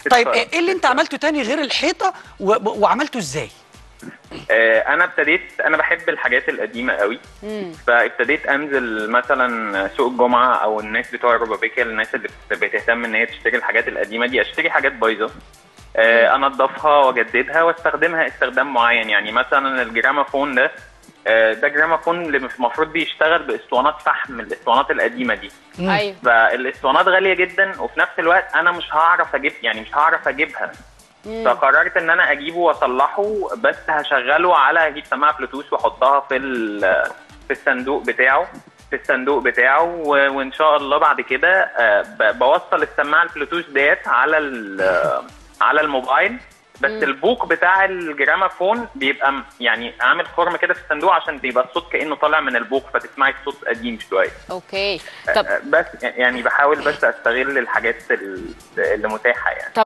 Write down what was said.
طيب تتفرج. ايه اللي انت عملته تاني غير الحيطه و... وعملته ازاي آه، انا ابتديت انا بحب الحاجات القديمه قوي فابتديت انزل مثلا سوق الجمعه او الناس بتوع الروبابيكيا الناس اللي بت- بتهتم ان هي تشتري الحاجات القديمه دي اشتري حاجات بايظه آه، انضفها واجددها واستخدمها استخدام معين يعني مثلا الجرامافون ده آه، ده جرامافون اللي المفروض بيشتغل باسطوانات فحم الاسطوانات القديمه دي ايوه فالاسطوانات غاليه جدا وفي نفس الوقت انا مش هعرف اجيب يعني مش هعرف اجيبها فقررت ان انا اجيبه واصلحه بس هشغله على اجيب سماعه بلوتوث واحطها في ال- في الصندوق بتاعه في الصندوق بتاعه و- وان شاء الله بعد كده آه، ب- بوصل السماعه البلوتوث ديت على ال- على الموبايل بس البوق بتاع الجرامافون بيبقى م- يعني عامل خرم كده في الصندوق عشان بيبقى الصوت كانه طالع من البوق فتسمعي الصوت قديم شويه اوكي طب بس يعني بحاول بس استغل الحاجات ال- اللي متاحه يعني